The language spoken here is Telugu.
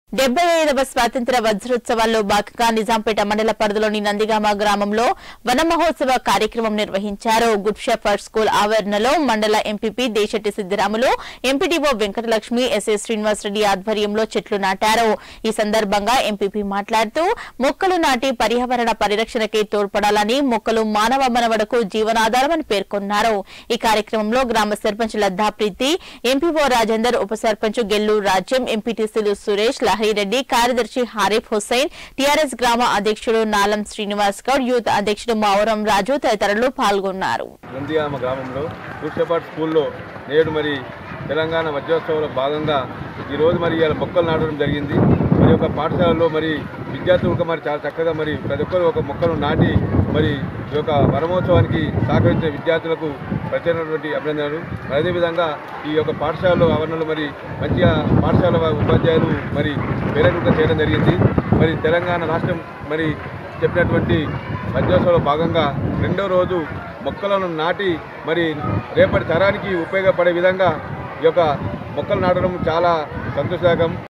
డెబ్బై ఐదవ స్వాతంత్ర వజ్రోత్సవాల్లో భాగంగా నిజాంపేట మండల పరిధిలోని నందిగామ గ్రామంలో వన మహోత్సవ కార్యక్రమం నిర్వహించారు గుడ్ షెఫర్డ్ స్కూల్ ఆవరణలో మండల MPP Desetti Siddiramulu MPDO Venkatalakshmi SA Srinivasa Reddy ఆధ్వర్యంలో చెట్లు నాటారు ఈ సందర్భంగా ఎంపీపీ మాట్లాడుతూ మొక్కలు నాటి పర్యావరణ పరిరక్షణకి తోడ్పడాలని మొక్కలు మానవ మనవడకు జీవనాధారమని పేర్కొన్నారు ఈ కార్యక్రమంలో గ్రామ సర్పంచ్ లద్దా ప్రీతి ఎంపీఓ రాజేందర్ ఉప సర్పంచ్ గెల్లు రాజ్యం ఎంపీటీసీలు సురేష్ లహరిరెడ్డి కార్యదర్శి హారిఫ్ హుస్సేన్ టీఆర్ఎస్ గ్రామ అధ్యక్షుడు నాలం శ్రీనివాస్ గౌడ్ యూత్ అధ్యక్షుడు మావరం రాజు తదితరులు పాల్గొన్నారు నందిగామ గ్రామంలో కృష్ణపాట్ స్కూల్లో నేడు మరి తెలంగాణ వజ్రోత్సవంలో భాగంగా ఈరోజు మరి ఇవాళ మొక్కలు నాటడం జరిగింది మరి ఒక పాఠశాలలో మరి విద్యార్థులకు మరి చాలా చక్కగా మరి ప్రతి ఒక్కరు ఒక మొక్కను నాటి మరి ఈ యొక్క వనమోత్సవానికి సహకరించిన విద్యార్థులకు ప్రత్యేకమైనటువంటి అభినందనలు మరి అదేవిధంగా ఈ యొక్క పాఠశాలలో ఆవరణలో మరి మంచిగా పాఠశాల ఉపాధ్యాయులు మరి పేరెంట్గా చేయడం జరిగింది మరి తెలంగాణ రాష్ట్రం మరి చెప్పినటువంటి వజ్రోత్సవంలో భాగంగా రెండో రోజు మొక్కలను నాటి మరి రేపటి తరానికి ఉపయోగపడే విధంగా ఈ యొక్క మొక్కలు నాటడం చాలా సంతోషదాయకం